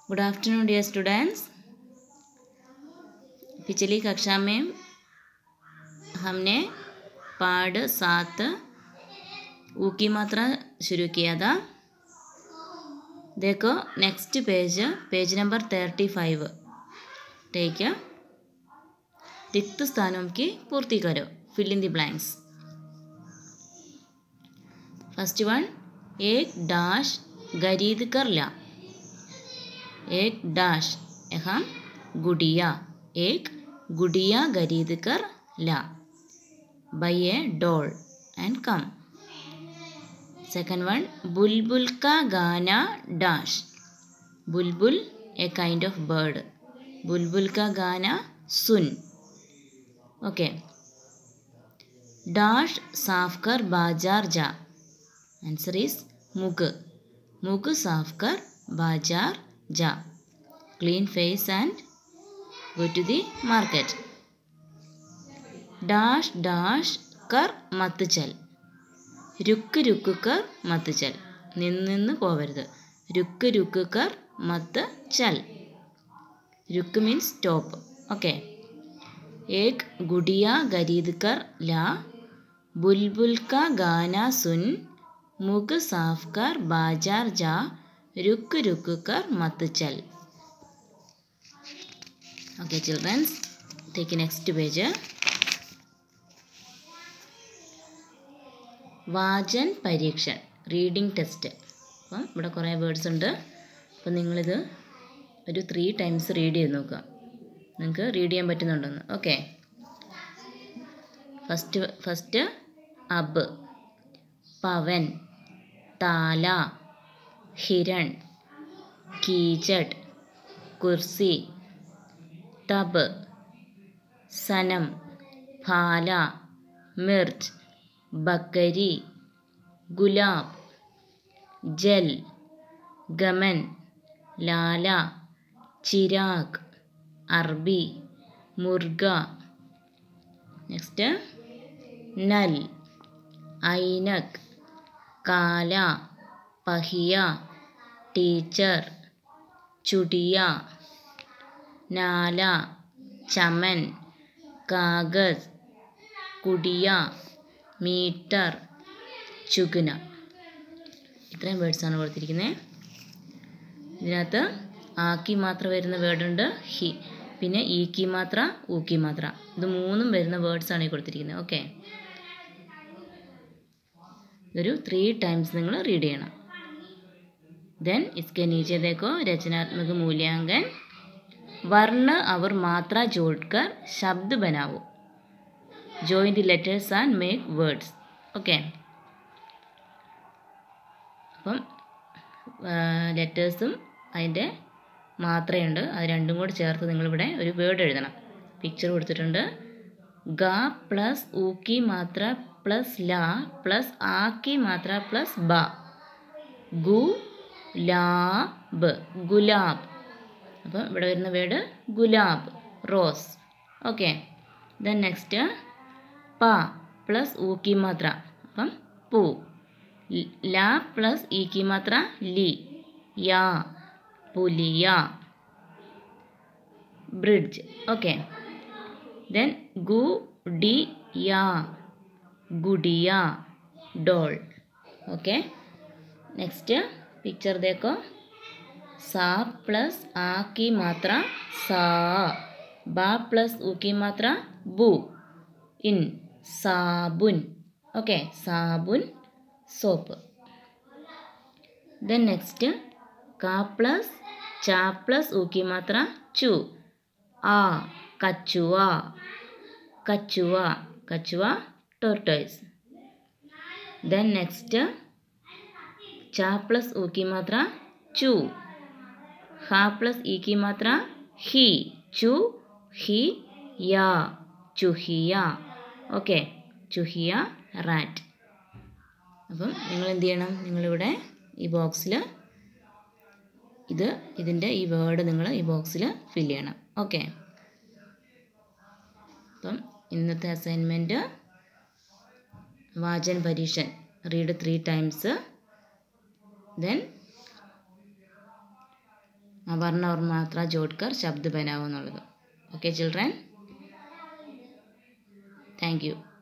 good afternoon dear students पिछली कक्षा में हमने पाठ सात ऊ की मात्रा शुरू किया था देखो next page page number thirty five ठीक है रिक्त स्थानों की पूर्ति करो fill in the blanks first one एक डैश गरीद कर ला एक डैश यहाँ गुड़िया एक गुड़िया खरीद कर ला बाई ए डोल एंड कम सेकंड वन बुलबुल का गाना डैश बुलबुल ए काइंड ऑफ बर्ड बुलबुल का गाना सुन ओके डैश साफ कर बाजार जा आंसर इज मुग मुग साफ कर बाजार जा clean face and go to the market dash dash കർ മത്ത് ചൽ രുക്ക് രുക്ക് കർ മത്ത് ചൽ നിന്ന് നിന്ന് പോവരുത് രുക്ക് രുക്ക് കർ മത്ത് ചൽ രുക്ക് മീൻസ് സ്റ്റോപ്പ് ഓക്കെ एक गुड़िया खरीद कर ला बुलबुल का गाना सुन मुग साफ कर बाजार जा रुक रुक कर मत चल okay children take next page വാചൻ പരീക്ഷൻ റീഡിംഗ് ടെസ്റ്റ് അപ്പം ഇവിടെ കുറേ വേർഡ്സ് ഉണ്ട് അപ്പം നിങ്ങളിത് ഒരു ത്രീ ടൈംസ് റീഡ് ചെയ്ത് നോക്കുക നിങ്ങൾക്ക് റീഡ് ചെയ്യാൻ പറ്റുന്നുണ്ടെന്ന് ഓക്കെ ഫസ്റ്റ് ഫസ്റ്റ് അബ് പവൻ താല ഹിരൺ കീചഡ് കുർസി तब सनम फाला मिर्च बकरी गुलाब जल गमन लाला चिराग अरबी मुर्गा नेक्स्ट नल ऐनक काला पहिया टीचर चुड़िया नाला चमन कागज കുടിയ മീറ്റർ ചുഗുന ഇത്രയും വേർഡ്സാണ് കൊടുത്തിരിക്കുന്നത് ഇതിനകത്ത് ആക്കി മാത്ര വരുന്ന വേർഡുണ്ട് ഹി പിന്നെ ഈക്കി മാത്ര ഊക്കി മാത്ര ഇത് മൂന്നും വരുന്ന വേർഡ്സാണ് ഈ കൊടുത്തിരിക്കുന്നത് ഓക്കെ ഇതൊരു ത്രീ ടൈംസ് നിങ്ങൾ റീഡ് ചെയ്യണം ദെൻ ഇസ്കെ നീച്ചെ ദേക്കോ രചനാത്മക മൂല്യാങ്കൻ वर्ण और मात्रा जोड़कर शब्द बनाओ join the letters and make words okay അപ്പം ലെറ്റേഴ്സും അതിൻ്റെ മാത്രയുണ്ട് അത് രണ്ടും കൂടി ചേർത്ത് നിങ്ങളിവിടെ ഒരു വേർഡ് എഴുതണം പിക്ചർ കൊടുത്തിട്ടുണ്ട് ഗ പ്ലസ് ഊക്കി മാത്ര പ്ലസ് ല പ്ലസ് ആക്കി മാത്ര പ്ലസ് ബ ഗു ലാബ് ഗുലാബ് അപ്പോൾ ഇവിടെ വരുന്ന വേർഡ് ഗുലാബ് റോസ് ഓക്കെ ദെൻ നെക്സ്റ്റ് പ പ്ലസ് ഊക്കി മാത്ര അപ്പം പൂ ല പ്ലസ് ഈക്കി മാത്ര ലി യാ പുലിയ ബ്രിഡ്ജ് ഓക്കെ ദെൻ ഗു ഡി യാ ഗുഡിയ ഡോൾ ഓക്കെ നെക്സ്റ്റ് പിക്ചർ देखो सा प्लस आ की मात्रा सा बा प्लस उ की मात्रा बु इन साबुन ओके साबुन सोप देन नेक्स्ट का प्लस चा प्लस उ की मात्रा चू आ कछुआ कछुआ कछुआ टोर्टोइस देन नेक्स्ट चा प्लस उ की मात्रा चू ഹ പ്ലസ് ഇ की മാത്ര ഹി ചു ഹി യാ ചുഹിയ ഓക്കെ ചുഹിയ റാറ്റ് അപ്പം നിങ്ങൾ എന്ത് ചെയ്യണം നിങ്ങളിവിടെ ഈ ബോക്സിൽ ഇത് ഇതിൻ്റെ ഈ വേർഡ് നിങ്ങൾ ഈ ബോക്സിൽ ഫില്ല് ചെയ്യണം ഓക്കെ അപ്പം ഇന്നത്തെ അസൈൻമെൻറ്റ് വാചൻ പരീക്ഷൻ റീഡ് ത്രീ ടൈംസ് then वर्ण और मात्रा जोड़कर शब्द बनाओ एന്നുള്ളത് ഓക്കെ ചിൽഡ്രൻ താങ്ക് യു